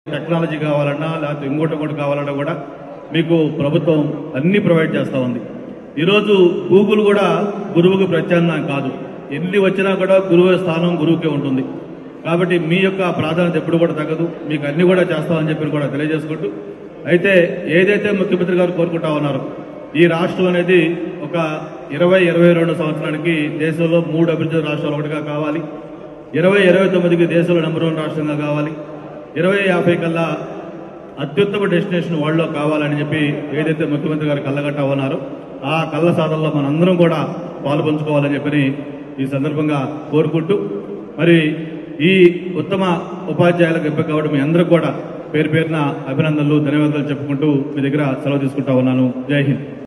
technology కావాలన్నా లేకపోతే ఇంకోటి ఇంకోటి కావాలన్నా కూడా మీకు ప్రభుత్వం అన్ని ప్రొవైడ్ చేస్తా ఉంది ఈరోజు గూగుల్ కూడా గురువుకు ప్రత్యామ్నాయం కాదు ఎన్ని వచ్చినా కూడా గురువు స్థానం గురువుకే ఉంటుంది కాబట్టి మీ యొక్క ప్రాధాన్యత ఎప్పుడు కూడా తగ్గదు మీకు అన్ని కూడా చేస్తామని చెప్పి కూడా తెలియజేసుకుంటూ అయితే ఏదైతే ముఖ్యమంత్రి గారు కోరుకుంటా ఉన్నారో ఈ రాష్ట్రం అనేది ఒక ఇరవై ఇరవై రెండు సంవత్సరానికి దేశంలో మూడు అభివృద్ధి రాష్ట్రాలు ఒకటిగా కావాలి ఇరవై ఇరవై తొమ్మిదికి దేశంలో నెంబర్ వన్ రాష్ట్రంగా కావాలి ఇరవై యాభై కల్లా అత్యుత్తమ డెస్టినేషన్ వరల్డ్లో కావాలని చెప్పి ఏదైతే ముఖ్యమంత్రి గారు కళ్ళగట్టా ఉన్నారో ఆ కళ్ళ సాధనలో మనందరం కూడా పాలు పంచుకోవాలని చెప్పని ఈ సందర్భంగా కోరుకుంటూ మరి ఈ ఉత్తమ ఉపాధ్యాయులకు ఎంపిక కావడం మీ అందరికి కూడా పేరు పేరున అభినందనలు ధన్యవాదాలు చెప్పుకుంటూ మీ దగ్గర సెలవు తీసుకుంటా ఉన్నాను జై హింద్